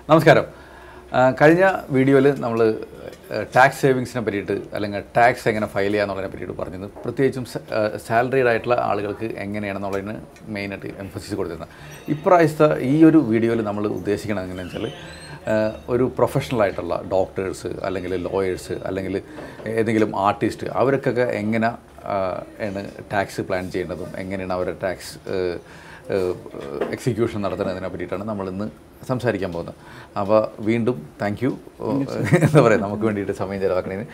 നമസ്കാരം ആ, കഴിഞ്ഞ വീഡിയോയിൽ നമ്മൾ ടാക്സ് സേവിങ്സിനെ പറ്റിയിട്ട് അല്ലെങ്കിൽ ടാക്സ് എങ്ങനെ ഫയൽ ചെയ്യാന്നുള്ളതിനെ പറ്റിയിട്ട് പറഞ്ഞത് പ്രത്യേകിച്ചും സാലറീഡ് ആയിട്ടുള്ള ആളുകൾക്ക് എങ്ങനെയാണെന്നുള്ളതിന് മെയിനായിട്ട് എംഫസിസ് കൊടുത്തിരുന്നത് ഇപ്രാവശ്യത്തെ ഈ ഒരു വീഡിയോയിൽ നമ്മൾ ഉദ്ദേശിക്കുന്നത് എങ്ങനെയാണെന്ന് വെച്ചാൽ ആ, ഒരു പ്രൊഫഷണൽ ആയിട്ടുള്ള ഡോക്ടേഴ്സ് അല്ലെങ്കിൽ ലോയേഴ്സ് അല്ലെങ്കിൽ ഏതെങ്കിലും ആർട്ടിസ്റ്റ് അവർക്കൊക്കെ എങ്ങനെ ആ, ആണ് ടാക്സ് പ്ലാൻ ചെയ്യേണ്ടതും എങ്ങനെയാണ് അവരുടെ ടാക്സ് എക്സിക്യൂഷൻ നടത്തുന്നതിനെ പറ്റിയിട്ടാണ് നമ്മൾ ഇന്ന് സംസാരിക്കാൻ പോകുന്നത് അപ്പോൾ വീണ്ടും താങ്ക് യു എന്താ പറയുക നമുക്ക് വേണ്ടിയിട്ട് സമയം ചിലവാക്കണതിന്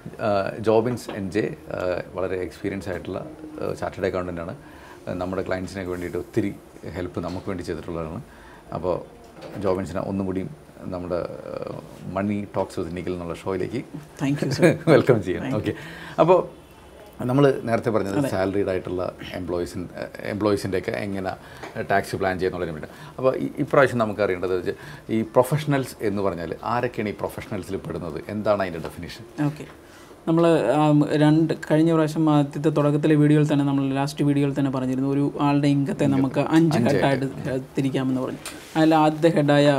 ജോബിൻസ് എൻ ജെ വളരെ എക്സ്പീരിയൻസ് ആയിട്ടുള്ള ചാർട്ടേഡ് അക്കൗണ്ടൻ്റ് ആണ് നമ്മുടെ ക്ലയൻസിനൊക്കെ വേണ്ടിയിട്ട് ഒത്തിരി ഹെൽപ്പ് നമുക്ക് വേണ്ടി ചെയ്തിട്ടുള്ളതാണ് അപ്പോൾ ജോബിൻസിനെ ഒന്നും കൂടിയും നമ്മുടെ മണി ടോക്സ് വിത്ത് നിഖിൽ എന്നുള്ള ഷോയിലേക്ക് താങ്ക് യു വെൽക്കം ചെയ്യണം ഓക്കെ അപ്പോൾ നമ്മൾ നേരത്തെ പറഞ്ഞത് സാലറീഡ് ആയിട്ടുള്ള എംപ്ലോയീസിൻ എംപ്ലോയീസിൻ്റെ ഒക്കെ എങ്ങനെ ടാക്സ് പ്ലാൻ ചെയ്യുന്നതിനെ വേണ്ടി അപ്പോൾ ഈ ഇപ്രാവശ്യം നമുക്ക് അറിയേണ്ടത് വെച്ചാൽ ഈ പ്രൊഫഷണൽസ് എന്ന് പറഞ്ഞാൽ ആരൊക്കെയാണ് ഈ പ്രൊഫഷണൽസിൽ പെടുന്നത് എന്താണ് അതിൻ്റെ ഡെഫിനേഷൻ ഓക്കെ നമ്മൾ രണ്ട് കഴിഞ്ഞ പ്രാവശ്യം ആദ്യത്തെ തുടക്കത്തിലെ വീഡിയോയിൽ തന്നെ നമ്മൾ ലാസ്റ്റ് വീഡിയോയിൽ തന്നെ പറഞ്ഞിരുന്നു ഒരു ആളുടെ ഇൻകത്തെ നമുക്ക് അഞ്ച് ഹെഡായിട്ട് തിരിക്കാമെന്ന് പറഞ്ഞു അതിൽ ആദ്യത്തെ ഹെഡായ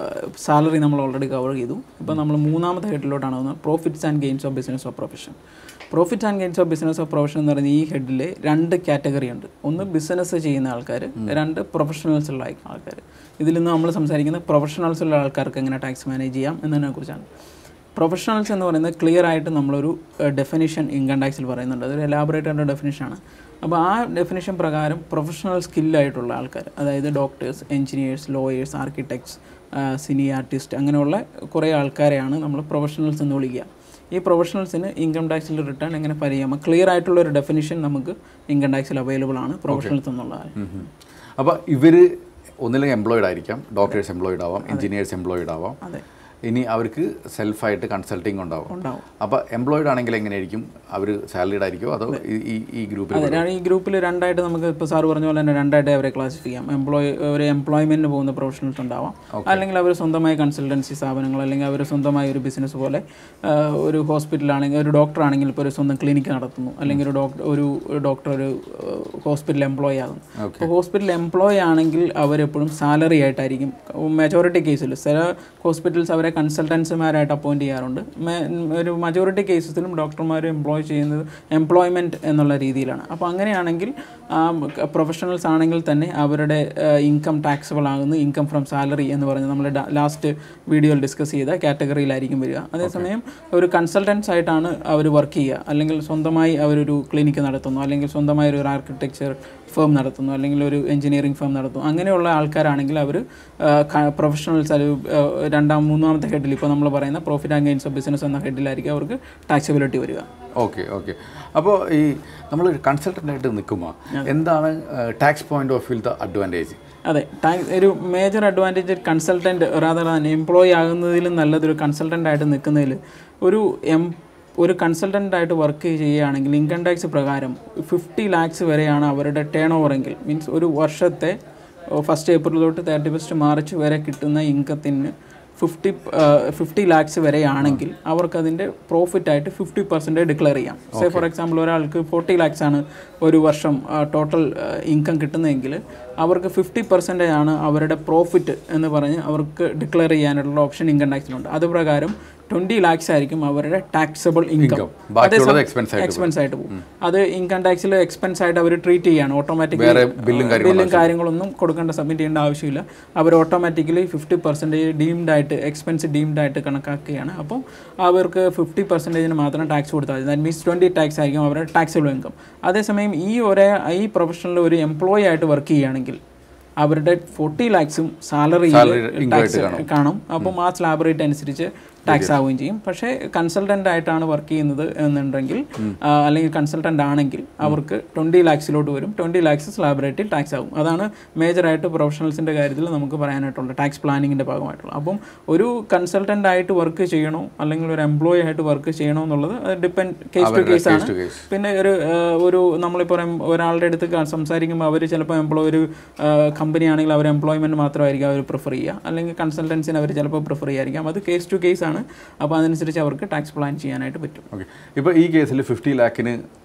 സാലറി നമ്മൾ ഓൾറെഡി കവർ ചെയ്തു ഇപ്പോൾ നമ്മൾ മൂന്നാമത്തെ ഹെഡിലോട്ടാണ് വന്നത് profits and gains of business of profession profit and gains of business of profession എന്ന് പറയുന്ന ഈ ഹെഡിൽ രണ്ട് കാറ്റഗറി ഉണ്ട് ഒന്ന് ബിസിനസ് ചെയ്യുന്ന ആൾക്കാർ രണ്ട് പ്രൊഫഷണൽസ് ഉള്ള ആൾക്കാർ ഇതിൽ നിന്ന് നമ്മൾ സംസാരിക്കുന്നത് പ്രൊഫഷണൽസ് ഉള്ള ആൾക്കാർക്ക് എങ്ങനെ ടാക്സ് മാനേജ് ചെയ്യാം എന്നതിനെ കുറിച്ചാണ് പ്രൊഫഷണൽസ് എന്ന് പറയുന്നത് ക്ലിയർ ആയിട്ട് നമ്മളൊരു ഡെഫിനിഷൻ ഇൻകം ടാക്സിൽ പറയുന്നുണ്ട് അതൊരു എലാബറേറ്റ് ആയിട്ടുള്ള ഡെഫിനിഷനാണ് അപ്പോൾ ആ ഡെഫിനിഷൻ പ്രകാരം പ്രൊഫഷണൽ സ്കില്ലായിട്ടുള്ള ആൾക്കാർ അതായത് doctors engineers lawyers architects cine artist അങ്ങനെയുള്ള കുറേ ആൾക്കാരെയാണ് നമ്മൾ പ്രൊഫഷണൽസ് എന്ന് വിളിക്കുക ഈ പ്രൊഫഷണൽസിന് ഇൻകം ടാക്സിൽ റിട്ടേൺ എങ്ങനെ ഫയൽ ചെയ്യാം ക്ലിയർ ആയിട്ടുള്ള ഒരു ഡെഫിനിഷൻ നമുക്ക് ഇൻകം ടാക്സിൽ അവൈലബിൾ ആണ് പ്രൊഫഷണൽസ് എന്നുള്ളത് അപ്പോൾ ഇവർ ഒന്നില്ലെങ്കിൽ എംപ്ലോയിഡ് ആയിരിക്കാം ഡോക്ടേഴ്സ് എംപ്ലോയിഡ് ആവാം എഞ്ചിനീയേഴ്സ് എംപ്ലോയിഡ് ആവാം അതെ ഇനി അവർക്ക് സെൽഫായിട്ട് കൺസൾട്ടിങ് ഉണ്ടാവും ഉണ്ടാവും അപ്പോൾ എംപ്ലോയിഡ് ആണെങ്കിൽ എങ്ങനെയായിരിക്കും അവർ സാലറീഡ് ആയിരിക്കുമോ അതോ ഈ- ഈ ഈ ഗ്രൂപ്പിൽ അതെ ഞാൻ ഈ ഗ്രൂപ്പിൽ രണ്ടായിട്ട് നമുക്ക് ഇപ്പോൾ സാർ പറഞ്ഞ പോലെ തന്നെ രണ്ടായിട്ട് അവരെ ക്ലാസിഫൈ ചെയ്യാം എംപ്ലോയി ഒരു എംപ്ലോയ്മെൻറ്റിന് പോകുന്ന പ്രൊഫഷണൽസ് ഉണ്ടാവാം അല്ലെങ്കിൽ അവർ സ്വന്തമായി കൺസൾട്ടൻസി സ്ഥാപനങ്ങൾ അല്ലെങ്കിൽ അവർ സ്വന്തമായി ഒരു ബിസിനസ് പോലെ ആ, ഒരു ഹോസ്പിറ്റലാണെങ്കിൽ ഒരു ഡോക്ടർ ആണെങ്കിൽ ഇപ്പോൾ ഒരു സ്വന്തം ക്ലിനിക്ക് നടത്തുന്നു അല്ലെങ്കിൽ ഒരു ഡോക്ടർ ഒരു ഡോക്ടർ ഒരു ഹോസ്പിറ്റൽ എംപ്ലോയി ആകുന്നു അപ്പോൾ ഹോസ്പിറ്റൽ എംപ്ലോയി ആണെങ്കിൽ അവരെപ്പോഴും സാലറി ആയിട്ടായിരിക്കും മെജോറിറ്റി കേസിൽ ചില ഹോസ്പിറ്റൽസ് അവരെ കൺസൾട്ടൻസിമാരായിട്ട് അപ്പോയിൻറ്റ് ചെയ്യാറുണ്ട് മെ- ഒരു മജോറിറ്റി കേസസിലും ഡോക്ടർമാർ എംപ്ലോയ് ചെയ്യുന്നത് എംപ്ലോയ്മെൻറ്റ് എന്നുള്ള രീതിയിലാണ് അപ്പോൾ അങ്ങനെയാണെങ്കിൽ പ്രൊഫഷണൽസ് ആണെങ്കിൽ തന്നെ അവരുടെ ഇൻകം ടാക്സബിൾ ആകുന്ന ഇൻകം ഫ്രം സാലറി എന്ന് പറഞ്ഞ് നമ്മൾ ലാസ്റ്റ് വീഡിയോയിൽ ഡിസ്കസ് ചെയ്ത കാറ്റഗറിയിലായിരിക്കും വരിക അതേസമയം ഒരു കൺസൾട്ടൻസ് ആയിട്ടാണ് അവർ വർക്ക് ചെയ്യുക അല്ലെങ്കിൽ സ്വന്തമായി അവരൊരു ക്ലിനിക്ക് നടത്തുന്നു അല്ലെങ്കിൽ സ്വന്തമായി ഒരു ആർക്കിടെക്ചർ ഫേം നടത്തുന്നു അല്ലെങ്കിൽ ഒരു എഞ്ചിനീയറിംഗ് ഫേം നടത്തുന്നു അങ്ങനെയുള്ള ആൾക്കാരാണെങ്കിൽ അവർ പ്രൊഫഷണൽസ് അത് ആ, രണ്ടാം മൂന്നാമത്തെ ഹെഡിൽ ഇപ്പോൾ നമ്മൾ പറയുന്ന profit and gains of business എന്ന ഹെഡിലായിരിക്കും അവർക്ക് ടാക്സബിലിറ്റി വരിക ഓക്കെ ഓക്കെ അപ്പോൾ ഈ നമ്മൾ കൺസൾട്ടൻ്റ് ആയിട്ട് നിൽക്കുമ്പോൾ എന്താണ് tax point of view the advantage അതെ ടാക്സ് ഒരു മേജർ അഡ്വാൻറ്റേജ് കൺസൾട്ടൻറ്റ് റാദർ തന്നെ എംപ്ലോയി ആകുന്നതിലും നല്ലതൊരു കൺസൾട്ടൻ്റ് ആയിട്ട് നിൽക്കുന്നതിൽ ഒരു എം ഒരു കൺസൾട്ടൻ്റ് ആയിട്ട് വർക്ക് ചെയ്യുകയാണെങ്കിൽ ഇൻകം ടാക്സ് പ്രകാരം ഫിഫ്റ്റി ലാക്സ് വരെയാണ് അവരുടെ ടേൺ ഓവറെങ്കിൽ മീൻസ് ഒരു വർഷത്തെ ഫസ്റ്റ് ഏപ്രിൽ തൊട്ട് തേർട്ടി ഫസ്റ്റ് മാർച്ച് വരെ കിട്ടുന്ന ഇൻകത്തിന് ഫിഫ്റ്റി ഫിഫ്റ്റി ലാക്സ് വരെയാണെങ്കിൽ അവർക്കതിൻ്റെ പ്രോഫിറ്റ് ആയിട്ട് ഫിഫ്റ്റി പെർസെൻറ്റേജ് ഡിക്ലെയർ ചെയ്യാം സേ ഫോർ എക്സാമ്പിൾ ഒരാൾക്ക് ഫോർട്ടി ലാക്സ് ആണ് ഒരു വർഷം ടോട്ടൽ ഇൻകം കിട്ടുന്നതെങ്കിൽ അവർക്ക് ഫിഫ്റ്റി പെർസെൻറ്റേജ് ആണ് അവരുടെ പ്രോഫിറ്റ് എന്ന് പറഞ്ഞ് അവർക്ക് ഡിക്ലെയർ ചെയ്യാനുള്ള ഓപ്ഷൻ ഇൻകം ടാക്സിലുണ്ട് അത് പ്രകാരം ട്വൻറ്റി ലാക്സ് ആയിരിക്കും അവരുടെ ടാക്സബിൾ ഇൻകം ബാക്കിയുള്ളത് എക്സ്പെൻസ് ആയിട്ട് എക്സ്പെൻസ് ആയിട്ട് പോകും അത് ഇൻകം ടാക്സിൽ എക്സ്പെൻസ് ആയിട്ട് അവർ ട്രീറ്റ് ചെയ്യാണ് ഓട്ടോമാറ്റിക്കലി വേറെ ബില്ലും ബില്ലും കാര്യങ്ങളൊന്നും കൊടുക്കേണ്ട സബ്മിറ്റ് ചെയ്യേണ്ട ആവശ്യമില്ല അവർ ഓട്ടോമാറ്റിക്കലി ഫിഫ്റ്റി പെർസെൻറ്റേജ് ഡീംഡ് ആയിട്ട് എക്സ്പെൻസ് ഡീംഡ് ആയിട്ട് കണക്കാക്കുകയാണ് അപ്പം അവർക്ക് ഫിഫ്റ്റി പെർസെൻറ്റേജിന് മാത്രം ടാക്സ് കൊടുത്താൽ മതി ദാറ്റ് മീൻസ് ട്വൻറ്റി ടാക്സ് ആയിരിക്കും അവരുടെ ടാക്സബിൾ ഇൻകം അതേസമയം ഈ ഒരേ ഈ പ്രൊഫഷനിൽ ഒരു എംപ്ലോയി ആയിട്ട് വർക്ക് ചെയ്യുകയാണെങ്കിൽ അവരുടെ ഫോർട്ടി ലാക്സും സാലറി ടാക്സ് കാണും അപ്പം ആ സ്ലാബ് റേറ്റ് അനുസരിച്ച് ടാക്സ് ആവുകയും ചെയ്യും പക്ഷേ കൺസൾട്ടൻ്റ് ആയിട്ടാണ് വർക്ക് ചെയ്യുന്നത് എന്നുണ്ടെങ്കിൽ ആ, അല്ലെങ്കിൽ കൺസൾട്ടൻ്റ് ആണെങ്കിൽ അവർക്ക് ട്വൻറ്റി ലാക്സിലോട്ട് വരും ട്വൻറ്റി ലാക്സ് സ്ലാബ് റേറ്റിൽ ടാക്സ് ആവും അതാണ് മേജറായിട്ട് പ്രൊഫഷണൽസിൻ്റെ കാര്യത്തിൽ നമുക്ക് പറയാനായിട്ടുള്ള ടാക്സ് പ്ലാനിങ്ങിൻ്റെ ഭാഗമായിട്ടുള്ള അപ്പം ഒരു കൺസൾട്ടൻ്റ് ആയിട്ട് വർക്ക് ചെയ്യണോ അല്ലെങ്കിൽ ഒരു എംപ്ലോയി ആയിട്ട് വർക്ക് ചെയ്യണോ എന്നുള്ളത് അത് ഡിപ്പെൻഡ് കേസ് ടു കേസ് ആണ് to case. പിന്നെ ഒരു ആ, ഒരു നമ്മളിപ്പോൾ പറയും ഒരാളുടെ അടുത്ത് ക- സംസാരിക്കുമ്പോൾ അവർ ചിലപ്പോൾ എംപ്ലോയ് ഒരു കമ്പനി ആണെങ്കിൽ അവർ എംപ്ലോയ്മെൻറ്റ് മാത്രമായിരിക്കും അവർ പ്രിഫർ ചെയ്യുക അല്ലെങ്കിൽ കൺസൾട്ടൻസിന് അവർ ചിലപ്പോൾ പ്രിഫർ ചെയ്യായിരിക്കാം അത് കേസ് ടു കേസ് ആണ് അപ്പോൾ അതനുസരിച്ച് അവർക്ക് ടാക്സ് പ്ലാൻ ചെയ്യാനായിട്ട് പറ്റും ഓക്കെ ഇപ്പോൾ ഈ കേസിൽ ഫിഫ്റ്റി ലാക്കിന്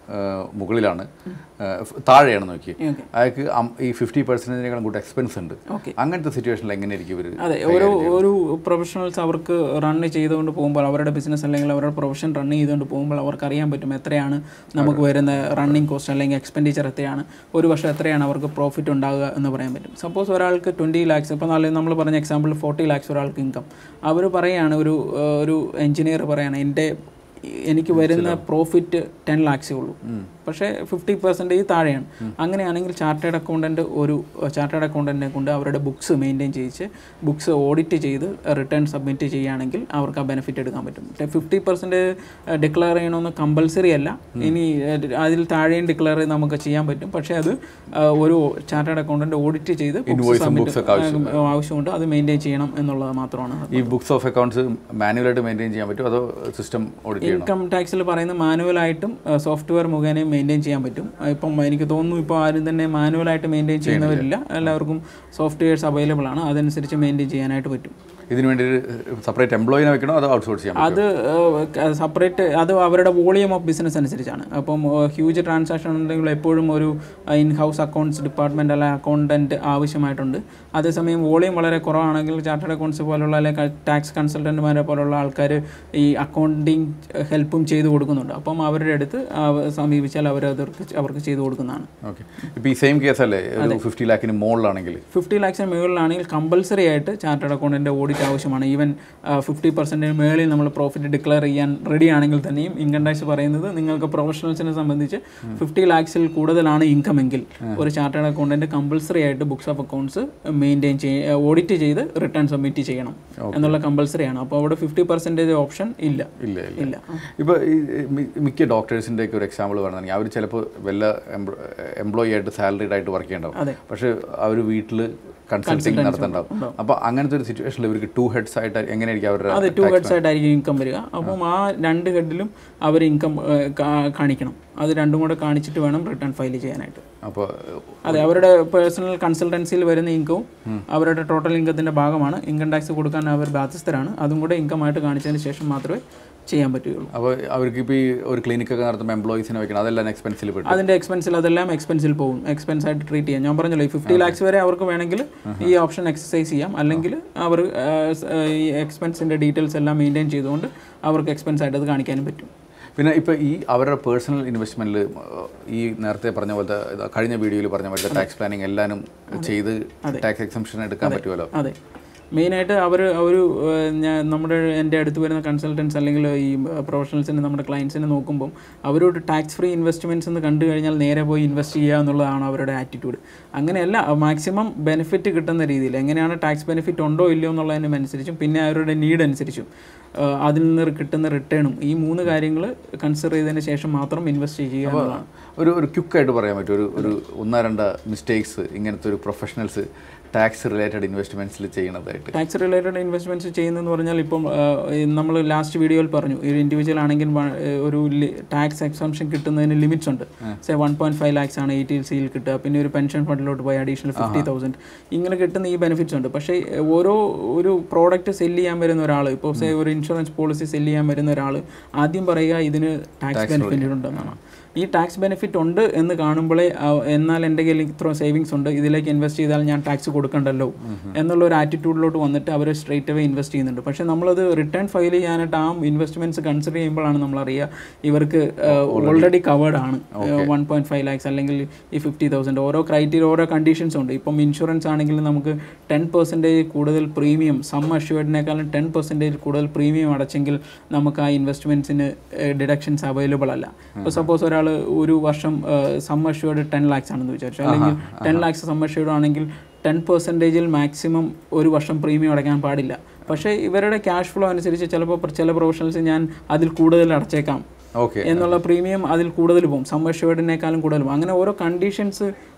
മുകളിലാണ് ആ, ഫ്- താഴെയാണ് നോക്കി ഓക്കെ അയാൾക്ക് അം- ഈ ഫിഫ്റ്റി പെർസെൻറ്റേജിനേക്കാളും കൂടെ എക്സ്പെൻസ് ഉണ്ട് ഓക്കെ അങ്ങനത്തെ സിറ്റുവേഷനിൽ എങ്ങനെയായിരിക്കും ഇവർ അതെ ഒരു ഒരു പ്രൊഫഷണൽസ് അവർക്ക് റൺ ചെയ്തുകൊണ്ട് പോകുമ്പോൾ അവരുടെ ബിസിനസ് അല്ലെങ്കിൽ അവരുടെ പ്രൊഫഷൻ റൺ ചെയ്തുകൊണ്ട് പോകുമ്പോൾ അവർക്ക് അറിയാൻ പറ്റും എത്രയാണ് നമുക്ക് വരുന്ന റണ്ണിങ് കോസ്റ്റ് അല്ലെങ്കിൽ എക്സ്പെൻഡിച്ചർ എത്രയാണ് ഒരു വർഷം എത്രയാണ് അവർക്ക് പ്രോഫിറ്റ് ഉണ്ടാകുക എന്ന് പറയാൻ പറ്റും സപ്പോസ് ഒരാൾക്ക് ട്വൻറ്റി ലാക്സ് ഇപ്പോൾ നല്ല നമ്മൾ പറഞ്ഞ എക്സാമ്പിൾ ഫോർട്ടി ലാക്സ് ഒരാൾക്ക് ഇൻകം അവർ പറയുകയാണ് ഒരു ഏഹ്, ഒരു എഞ്ചിനീയർ പറയാണ് എൻ്റെ എനിക്ക് വരുന്ന പ്രോഫിറ്റ് ടെൻ ലാക്സേ ഉള്ളൂ പക്ഷേ ഫിഫ്റ്റി പെർസെൻറ്റേജ് താഴെയാണ് അങ്ങനെയാണെങ്കിൽ ചാർട്ടേഡ് അക്കൗണ്ടൻറ്റ് ഒരു ചാർട്ടേഡ് അക്കൗണ്ടൻറ്റിനെ കൊണ്ട് അവരുടെ ബുക്സ് മെയിൻറ്റെയിൻ ചെയ്യിച്ച് ബുക്സ് ഓഡിറ്റ് ചെയ്ത് റിട്ടേൺ സബ്മിറ്റ് ചെയ്യുകയാണെങ്കിൽ അവർക്ക് ആ ബെനിഫിറ്റ് എടുക്കാൻ പറ്റും ഫിഫ്റ്റി പെർസെൻറ്റ് ഡിക്ലെയർ ചെയ്യണമെന്ന് കമ്പൽസറി അല്ല ഇനി ഏഹ്, അതിൽ താഴെയും ഡിക്ലെയർ ചെയ്ത് നമുക്ക് ചെയ്യാൻ പറ്റും പക്ഷേ അത് ആ, ഒരു ചാർട്ടേഡ് അക്കൗണ്ടൻറ്റ് ഓഡിറ്റ് ചെയ്ത് ബുക്സ് സബ്മിറ്റ് ആവശ്യമുണ്ട് അത് മെയിൻറ്റെയിൻ ചെയ്യണം എന്നുള്ളത് മാത്രമാണ് ഈ ബുക്സ് ഓഫ് അക്കൗണ്ട്സ് മാനുവലായിട്ട് മെയിൻറ്റെയിൻ ചെയ്യാൻ പറ്റുമോ അതോ സിസ്റ്റം ഓഡിറ്റ് ചെയ്യണം ഇൻകം ടാക്സിൽ പറയുന്ന മാനുവലായിട്ടും സോഫ്റ്റ്വെയർ മുഖേനയും മെയിൻറ്റെയിൻ ചെയ്യാൻ പറ്റും ആ, ഇപ്പം എനിക്ക് തോന്നുന്നു ഇപ്പോൾ ആരും തന്നെ മാനുവലായിട്ട് മെയിൻറ്റെയിൻ ചെയ്യുന്നവരില്ല എല്ലാവർക്കും സോഫ്റ്റ്വെയർസ് അവൈലബിൾ ആണ് അതനുസരിച്ച് മെയിൻറ്റെയിൻ ചെയ്യാനായിട്ട് പറ്റും ഇതിന് വേണ്ടി സെപ്പറേറ്റ് എംപ്ലോയിനെ വെക്കണോ അതോ ഔട്ട്സോഴ്സ് ചെയ്യാൻ പറ്റുമോ? അത് സെപ്പറേറ്റ് അത് അവരുടെ വോളിയം ഓഫ് ബിസിനസ് അനുസരിച്ചാണ് അപ്പം ഹ്യൂജ് ട്രാൻസാക്ഷൻ ഉണ്ടെങ്കിൽ എപ്പോഴും ഒരു ഇൻ ഹൗസ് അക്കൗണ്ട്സ് ഡിപ്പാർട്ട്മെൻറ്റ് അല്ലെങ്കിൽ അക്കൗണ്ടൻറ്റ് ആവശ്യമായിട്ടുണ്ട് അതേസമയം വോളിയം വളരെ കുറവാണെങ്കിൽ ചാർട്ടേഡ് അക്കൗണ്ട്സ് പോലുള്ള അല്ലെങ്കിൽ ടാക്സ് കൺസൾട്ടൻറ്റുമാരെ പോലുള്ള ആൾക്കാർ ഈ അക്കൗണ്ടിങ് ഹെൽപ്പും ചെയ്തു കൊടുക്കുന്നുണ്ട് അപ്പം അവരുടെ അടുത്ത് അവ- സമീപിച്ചാൽ അവർ അവർക്ക് അവർക്ക് ചെയ്തു കൊടുക്കുന്നതാണ് ഓക്കെ ഇപ്പോൾ ഈ സെയിം കേസ് അല്ലേ ഒരു ഫിഫ്റ്റി ലാക്കിന് മുകളിലാണെങ്കിൽ ഫിഫ്റ്റി ലാക്സിന് മുകളിലാണെങ്കിൽ കമ്പൽസറി ആയിട്ട് ചാർട്ടേഡ് അക്കൗണ്ടിൻ്റെ ഓഡിറ്റ് ആവശ്യമാണ് ഈവൻ ഫിഫ്റ്റി പെർസെൻറ്റിന് മുകളിൽ നമ്മൾ പ്രോഫിറ്റ് ഡിക്ലെയർ ചെയ്യാൻ റെഡി ആണെങ്കിൽ തന്നെയും ഇൻകം ടാക്സ് പറയുന്നത് നിങ്ങൾക്ക് പ്രൊഫഷണൽസിനെ സംബന്ധിച്ച് ഫിഫ്റ്റി ലാക്സിൽ കൂടുതലാണ് ഇൻകം എങ്കിൽ ഒരു ചാർട്ടേഡ് അക്കൗണ്ടൻറ്റ് കമ്പൽസറി ആയിട്ട് ബുക്സ് ഓഫ് അക്കൗണ്ട്സ് മെയിൻറ്റെയിൻ ചെയ്യ ഓഡിറ്റ് ചെയ്ത് റിട്ടേൺ സബ്മിറ്റ് ചെയ്യണം എന്നുള്ള കമ്പൽസറി ആണ് അപ്പോൾ അവിടെ ഫിഫ്റ്റി പെർസെൻറ്റേജ് ഓപ്ഷൻ ഇല്ല ഇല്ല ഇല്ല ഇല്ല ഇപ്പോൾ ഈ മി- മിക്ക ഡോക്ടേഴ്സിൻ്റെ ഒക്കെ ഒരു എക്സാമ്പിൾ പറയുകയാണെങ്കിൽ അവർ ചിലപ്പോൾ വല്ല എംപ്ലോയി ആയിട്ട് സാലറീഡ് ആയിട്ട് വർക്ക് ചെയ്യണ്ടാവും അതെ. പക്ഷേ അവർ വീട്ടിൽ കൺസൾട്ടിങ് നടത്തുന്നുണ്ടാവും അപ്പോൾ അങ്ങനത്തെ ഒരു സിറ്റുവേഷനിൽ ഇവർക്ക് ടൂ ഹെഡ്സ് ആയിട്ട് എങ്ങനെയായിരിക്കും അവരുടെ അതെ ടു ഹെഡ്സ് ആയിട്ടായിരിക്കും ഇൻകം വരിക അപ്പം ആ രണ്ട് ഹെഡിലും അവർ ഇൻകം കാണിക്കണം അത് രണ്ടും കൂടെ കാണിച്ചിട്ട് വേണം റിട്ടേൺ ഫയൽ ചെയ്യാനായിട്ട് അപ്പോൾ അതെ അവരുടെ പേഴ്സണൽ കൺസൾട്ടൻസിയിൽ വരുന്ന ഇൻകവും അവരുടെ ടോട്ടൽ ഇൻകത്തിൻ്റെ ഭാഗമാണ് ഇൻകം ടാക്സ് കൊടുക്കാൻ അവർ ബാധ്യസ്ഥരാണ് അതും കൂടെ ഇൻകമായിട്ട് കാണിച്ചതിന് ശേഷം മാത്രമേ ചെയ്യാൻ പറ്റുകയുള്ളൂ അപ്പോൾ അവർക്ക് ഇപ്പോൾ ഈ ഒരു ക്ലിനിക്കൊക്കെ നടത്തുമ്പോൾ എംപ്ലോയീസിനെ വെക്കണം അതെല്ലാം എക്സ്പെൻസിൽ പെട്ടു അതിൻ്റെ എക്സ്പെൻസിൽ അതെല്ലാം എക്സ്പെൻസിൽ പോകും എക്സ്പെൻസ് ആയിട്ട് ട്രീറ്റ് ചെയ്യാം ഞാൻ പറഞ്ഞല്ലോ ഈ ഫിഫ്റ്റി ലാക്സ് വരെ അവർക്ക് വേണമെങ്കിൽ ഈ ഓപ്ഷൻ എക്സസൈസ് ചെയ്യാം അല്ലെങ്കിൽ അവർ ആ, സ്- ആ, ഈ എക്സ്പെൻസിൻ്റെ ഡീറ്റെയിൽസ് എല്ലാം മെയിൻറ്റെയിൻ ചെയ്തുകൊണ്ട് അവർക്ക് എക്സ്പെൻസ് ആയിട്ട് അത് കാണിക്കാനും പറ്റും പിന്നെ ഇപ്പോൾ ഈ അവരുടെ പേഴ്സണൽ ഇൻവെസ്റ്റ്മെൻറ്റിൽ ഈ നേരത്തെ പറഞ്ഞ പോലത്തെ ഇത് കഴിഞ്ഞ വീഡിയോയിൽ പറഞ്ഞ പോലത്തെ ടാക്സ് പ്ലാനിങ് എല്ലാനും ചെയ്ത് ടാക്സ് എക്സംഷൻ എടുക്കാൻ പറ്റുമല്ലോ അതെ മെയിനായിട്ട് അവർ ഒരു ഏഹ്, ഞാൻ നമ്മുടെ എൻ്റെ അടുത്ത് വരുന്ന കൺസൾട്ടൻസ് അല്ലെങ്കിൽ ഈ പ്രൊഫഷണൽസിന് നമ്മുടെ ക്ലയൻസിനെ നോക്കുമ്പം അവരോട് ടാക്സ് ഫ്രീ ഇൻവെസ്റ്റ്മെൻറ്റ്സ് എന്ന് കണ്ടു കഴിഞ്ഞാൽ നേരെ പോയി ഇൻവെസ്റ്റ് ചെയ്യുക എന്നുള്ളതാണ് അവരുടെ ആറ്റിറ്റ്യൂഡ് അങ്ങനെയല്ല മാക്സിമം ബെനിഫിറ്റ് കിട്ടുന്ന രീതിയിൽ എങ്ങനെയാണ് ടാക്സ് ബെനിഫിറ്റ് ഉണ്ടോ ഇല്ലയോ എന്നുള്ളതിനനുസരിച്ചും പിന്നെ അവരുടെ നീഡ് അനുസരിച്ചും ഏഹ്, അതിൽ നിന്ന് കിട്ടുന്ന റിട്ടേണും ഈ മൂന്ന് കാര്യങ്ങൾ കൺസിഡർ ചെയ്തതിന് ശേഷം മാത്രം ഇൻവെസ്റ്റ് ചെയ്യുക എന്നുള്ളതാണ് ഒരു ഒരു ക്യുക്കായിട്ട് പറയാൻ പറ്റും ഒരു ഒരു ഒന്നോ രണ്ടോ മിസ്റ്റേക്സ് ഇങ്ങനത്തെ ഒരു പ്രൊഫഷണൽസ് ടാക്സ് റിലേറ്റഡ് ഇൻവെസ്റ്റ്മെൻറ്റ്സിൽ ചെയ്യണതായിട്ട് ടാക്സ് റിലേറ്റഡ് ഇൻവെസ്റ്റ്മെന്റ്സ് ചെയ്യുന്നതെന്ന് പറഞ്ഞാൽ ഇപ്പം നമ്മൾ ലാസ്റ്റ് വീഡിയോയിൽ പറഞ്ഞു ഒരു ഇൻഡിവിജ്വൽ ആണെങ്കിൽ വ- ഏഹ് ഒരു ടാക്സ് എക്സംഷൻ കിട്ടുന്നതിന് ലിമിറ്റ്സ് ഉണ്ട് say one point five lakhs ആണ് എയ്റ്റി സിയിൽ കിട്ടുക പിന്നെ ഒരു പെൻഷൻ ഫണ്ടിലോട്ട് പോയി അഡീഷണൽ ഫിഫ്റ്റി തൗസൻഡ് ഇങ്ങനെ കിട്ടുന്ന ഈ ബെനിഫിറ്റ്സ് ഉണ്ട് പക്ഷേ ഏഹ് ഓരോ ഒരു പ്രോഡക്റ്റ് സെല് ചെയ്യാൻ വരുന്ന ഒരാൾ ഇപ്പോൾ സേ ഒരു ഇൻഷുറൻസ് പോളിസി സെല് ചെയ്യാൻ വരുന്ന ഒരാൾ ആദ്യം പറയുക ഇതിന് ടാക്സ് ബെനിഫിറ്റ് ഉണ്ടെന്നാണ് ഈ ടാക്സ് ബെനിഫിറ്റ് ഉണ്ട് എന്ന് കാണുമ്പോഴേ ആ, എന്നാൽ എൻ്റെ കയ്യിൽ ഇത്ര സേവിങ്സ് ഉണ്ട് ഇതിലേക്ക് ഇൻവെസ്റ്റ് ചെയ്താൽ ഞാൻ ടാക്സ് കൊടുക്കണ്ടല്ലോ എന്നുള്ള ഒരു ആറ്റിറ്റ്യൂഡിലോട്ട് വന്നിട്ട് അവർ സ്ട്രേറ്റ് അവേ ഇൻവെസ്റ്റ് ചെയ്യുന്നുണ്ട് പക്ഷേ നമ്മളത് റിട്ടേൺ ഫയൽ ചെയ്യാനായിട്ട് ആ ഇൻവെസ്റ്റ്മെന്റ്സ് കൺസിഡർ ചെയ്യുമ്പോഴാണ് നമ്മൾ അറിയുക ഇവർക്ക് ഓൾറെഡി കവേർഡ് ആണ് വൺ പോയിന്റ് ഫൈവ് ലാക്സ് അല്ലെങ്കിൽ ഈ ഫിഫ്റ്റി തൗസൻഡ് ഓരോ ക്രൈറ്റീരിയ ഓരോ കണ്ടീഷൻസ് ഉണ്ട് ഇപ്പം ഇൻഷുറൻസ് ആണെങ്കിൽ നമുക്ക് ടെൻ പെർസെൻറ്റേജ് കൂടുതൽ പ്രീമിയം സം അഷ്യൂർഡിനേക്കാളും ടെൻ പെർസെൻറ്റേജ് കൂടുതൽ പ്രീമിയം അടച്ചെങ്കിൽ നമുക്ക് ആ ഇൻവെസ്റ്റ്മെൻറ്റ്സിന് ഡിഡക്ഷൻസ് അവൈലബിൾ അല്ല ഇപ്പോൾ സപ്പോസ് ഒരാൾ ഒരു വർഷം സം അഷ്യൂർഡ് ടെൻ ലാക്സ് ആണെന്ന് വിചാരിച്ചു അല്ലെങ്കിൽ ടെൻ ലാക്സ് സം അഷ്യൂർഡ് ആണെങ്കിൽ ടെൻ പെർസെൻറ്റേജിൽ മാക്സിമം ഒരു വർഷം പ്രീമിയം അടയ്ക്കാൻ പാടില്ല പക്ഷേ ഇവരുടെ ക്യാഷ് ഫ്ലോ അനുസരിച്ച് ചിലപ്പോൾ ചില പ്രൊഫഷണൽസ് ഞാൻ അതിൽ കൂടുതൽ അടച്ചേക്കാം ഓക്കെ എന്നുള്ള പ്രീമിയം അതിൽ കൂടുതൽ പോകും സം അഷ്യൂർഡിനേക്കാളും കൂടുതൽ പോകും അങ്ങനെ ഓരോ കണ്ടീഷൻസ്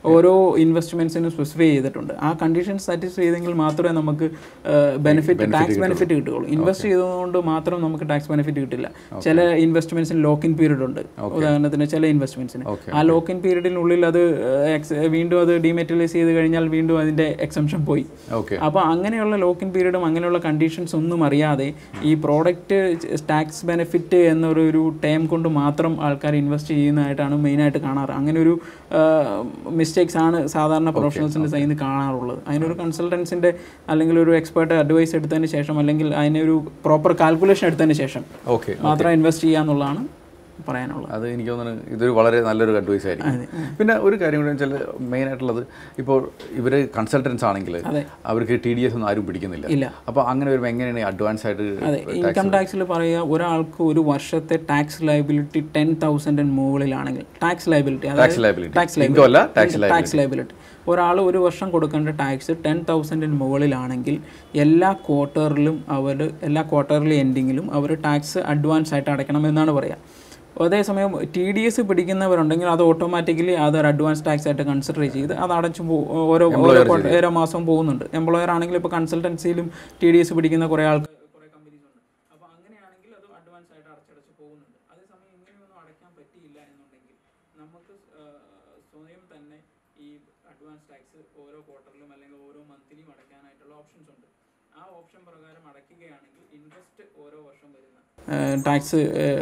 ഓരോ ഇൻവെസ്റ്റ്മെന്റ്സിനും സ്പെസിഫൈ ചെയ്തിട്ടുണ്ട് ആ കണ്ടീഷൻ സാറ്റിസ്ഫൈ ചെയ്തെങ്കിൽ മാത്രമേ നമുക്ക് ബെനിഫിറ്റ് ടാക്സ് ബെനിഫിറ്റ് കിട്ടുകയുള്ളൂ ഇൻവെസ്റ്റ് ചെയ്തതുകൊണ്ട് മാത്രം നമുക്ക് ടാക്സ് ബെനിഫിറ്റ് കിട്ടില്ല ചില ഇൻവെസ്റ്റ്മെന്റ്സിന് ലോക്ക് ഇൻ പീരീഡ് ഉണ്ട് ഉദാഹരണത്തിന് ചില ഇൻവെസ്റ്റ്മെന്റ്സിന് ആ ലോക്ക് ഇൻ പീരീഡിനുള്ളിൽ അത് ഏഹ്, ex- വീണ്ടും അത് ഡിമെറ്റലൈസ് ചെയ്ത് കഴിഞ്ഞാൽ വീണ്ടും അതിന്റെ എക്സംഷൻ പോയി ഓക്കെ അപ്പോൾ അങ്ങനെയുള്ള ലോക്ക് ഇൻ പീരീഡും അങ്ങനെയുള്ള കണ്ടീഷൻസ് ഒന്നും അറിയാതെ ഈ പ്രോഡക്റ്റ് ടാക്സ് ബെനിഫിറ്റ് എന്നൊരു ഒരു ടേം കൊണ്ട് മാത്രം ആൾക്കാർ ഇൻവെസ്റ്റ് ചെയ്യുന്നതായിട്ടാണ് മെയിനായിട്ട് കാണാറ് അങ്ങനെ ഒരു മിസ്റ്റേക്സ് ആണ് സാധാരണ പ്രൊഫഷണൽസിൻ്റെ സൈഡിൽ നിന്ന് കാണാറുള്ളത് അതിനൊരു കൺസൾട്ടൻസിൻ്റെ അല്ലെങ്കിൽ ഒരു എക്സ്പേർട്ട് അഡ്വൈസ് എടുത്തതിന് ശേഷം അല്ലെങ്കിൽ അതിനൊരു പ്രോപ്പർ കാൽക്കുലേഷൻ എടുത്തതിന് ശേഷം ഓക്കെ മാത്രം ഇൻവെസ്റ്റ് ചെയ്യാന്നുള്ളതാണ് പറയാനുള്ളത് അത് എനിക്ക് തോന്നുന്നു ഇതൊരു വളരെ നല്ലൊരു അഡ്വൈസ് ആയിരിക്കും പിന്നെ ഒരു കാര്യം കൂടി വെച്ചാൽ മെയിൻ ആയിട്ടുള്ളത് ഇപ്പോൾ ഇവർ കൺസൾട്ടൻസ് ആണെങ്കിൽ അതെ. അവർക്ക് ടി ഡി എസ് ഒന്നും ആരും പിടിക്കുന്നില്ല ഇല്ല അപ്പോൾ അങ്ങനെ വരുമ്പോൾ എങ്ങനെയാണ് അഡ്വാൻസ് ആയിട്ട് അതെ ഇൻകം ടാക്സിൽ പറയുക ഒരാൾക്ക് ഒരു വർഷത്തെ ടാക്സ് ലൈബിലിറ്റി ടെൻ തൗസൻഡിന് മുകളിലാണെങ്കിൽ tax liability tax liability tax income അല്ല ടാക്സ് ടാക്സ് ലൈബിലിറ്റി ഒരാൾ ഒരു വർഷം കൊടുക്കേണ്ട ടാക്സ് ടെൻ തൗസൻഡിന് മുകളിലാണെങ്കിൽ എല്ലാ ക്വാർട്ടറിലും അവർ എല്ലാ ക്വാർട്ടർലി എൻഡിങ്ങിലും അവർ ടാക്സ് അഡ്വാൻസ് ആയിട്ട് അടയ്ക്കണം എന്നാണ് പറയുക അതേസമയം ടി ഡി എസ് പിടിക്കുന്നവരുണ്ടെങ്കിൽ അത് ഓട്ടോമാറ്റിക്കലി അത് ഒരു അഡ്വാൻസ് ടാക്സ് ആയിട്ട് കൺസിഡർ ചെയ്ത് അത് അടച്ചു പോ- ഓരോ ഓരോ quarter- ഓരോ മാസം പോകുന്നുണ്ട് എംപ്ലോയർ ആണെങ്കിൽ ഇപ്പോൾ കൺസൾട്ടൻസിയിലും ടി ഡി എസ് പിടിക്കുന്ന കുറേ ആൾക്കാർ കുറേ കമ്പനീസ് ഉണ്ട് അപ്പോൾ അങ്ങനെയാണെങ്കിൽ അത് അഡ്വാൻസ് ആയിട്ട് അടച്ചടച്ച് പോകുന്നുണ്ട് അതേസമയം ഇങ്ങനെയൊന്നും അടയ്ക്കാൻ പറ്റിയില്ല എന്നുണ്ടെങ്കിൽ നമുക്ക് സ്- ആ, സ്വയം തന്നെ ഈ അഡ്വാൻസ് ടാക്സ് ഓരോ ക്വാർട്ടറിലും അല്ലെങ്കിൽ ഓരോ മന്ത്ലിയും അടയ്ക്കാനായിട്ടുള്ള ഓപ്ഷൻസ് ഉണ്ട് ആ ഓപ്ഷൻ പ്രകാരം അടയ്ക്കുകയാണെങ്കിൽ ഇൻട്രസ്റ്റ് ഓരോ വർഷം വരുന്ന ടാക്സ്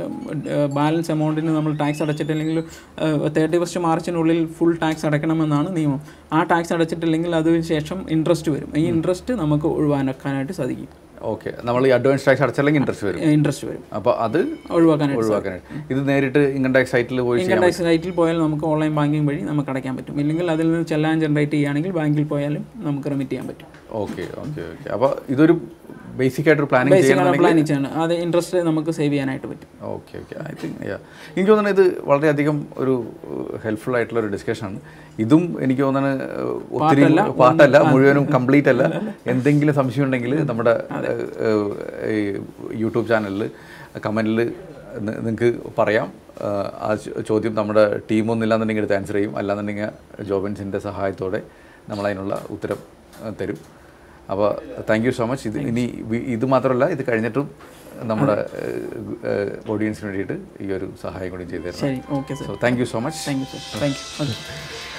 ബാലൻസ് എമൗണ്ടിന് നമ്മൾ ടാക്സ് അടച്ചിട്ടില്ലെങ്കിൽ തേർട്ടി ഫസ്റ്റ് മാർച്ചിനുള്ളിൽ ഫുൾ ടാക്സ് അടയ്ക്കണമെന്നാണ് നിയമം ആ ടാക്സ് അടച്ചിട്ടില്ലെങ്കിൽ അതിന് ശേഷം ഇൻട്രസ്റ്റ് വരും ഈ ഇൻട്രസ്റ്റ് നമുക്ക് ഒഴിവാക്കാനായിട്ട് സാധിക്കും ഓക്കെ നമ്മൾ ഈ അഡ്വാൻസ് ടാക്സ് അടച്ചില്ലെങ്കിൽ ഇൻട്രസ്റ്റ് വരും ഇൻട്രസ്റ്റ് വരും അപ്പോൾ അത് ഒഴിവാക്കാനായിട്ട് ഒഴിവാക്കാനായിട്ട് ഇത് നേരിട്ട് ഇൻകം ടാക്സ് സൈറ്റിൽ പോയി ഇൻകം ടാക്സ് സൈറ്റിൽ പോയാൽ നമുക്ക് ഓൺലൈൻ ബാങ്കിങ് വഴി നമുക്ക് അടയ്ക്കാൻ പറ്റും ഇല്ലെങ്കിൽ അതിൽ നിന്ന് ചെല്ലാൻ ജനറേറ്റ് ചെയ്യുകയാണെങ്കിൽ ബാങ്കിൽ പോയാലും നമുക്ക് റെമിറ്റ് ചെയ്യാൻ പറ്റും ഓക്കെ ഓക്കെ ഓക്കെ അപ്പോൾ ഇതൊരു ബേസിക് ആയിട്ടൊരു പ്ലാനിങ് ചെയ്യണം പ്ലാനിങ് ചെയ്യണം അത് ഇൻട്രസ്റ്റ് നമുക്ക് സേവ് ചെയ്യാനായിട്ട് പറ്റും ഓക്കെ ഓക്കെ ഐ തിങ്ക് എനിക്ക് തോന്നുന്നത് ഇത് വളരെയധികം ഒരു ഹെൽപ്ഫുൾ ആയിട്ടുള്ള ഒരു ഡിസ്കഷനാണ് ഇതും എനിക്ക് തോന്നുന്നത് uh, ഒത്തിരി പാട്ടല്ല മുഴുവനും കംപ്ലീറ്റ് അല്ല എന്തെങ്കിലും സംശയം ഉണ്ടെങ്കിൽ നമ്മുടെ uh, ഈ യൂട്യൂബ് ചാനലിൽ കമൻറ്റിൽ നിങ്ങൾക്ക് പറയാം Uh, ആ ചോ- ചോദ്യം നമ്മുടെ ടീമൊന്നും ഇല്ലാന്നുണ്ടെങ്കിൽ എടുത്ത് ആൻസർ ചെയ്യും അല്ലാന്നുണ്ടെങ്കിൽ ജോബൻസിൻ്റെ സഹായത്തോടെ നമ്മളതിനുള്ള ഉത്തരം uh, തരും അപ്പോൾ താങ്ക് യു സോ മച്ച് ഇത് ഇനി വി- ഇത് മാത്രമല്ല ഇത് കഴിഞ്ഞിട്ടും നമ്മുടെ ഓഡിയൻസിന് വേണ്ടിയിട്ട് ഈ ഒരു സഹായം കൂടി ചെയ്തു തരണം ശരി okay sir so thank you so much thank you sir thank U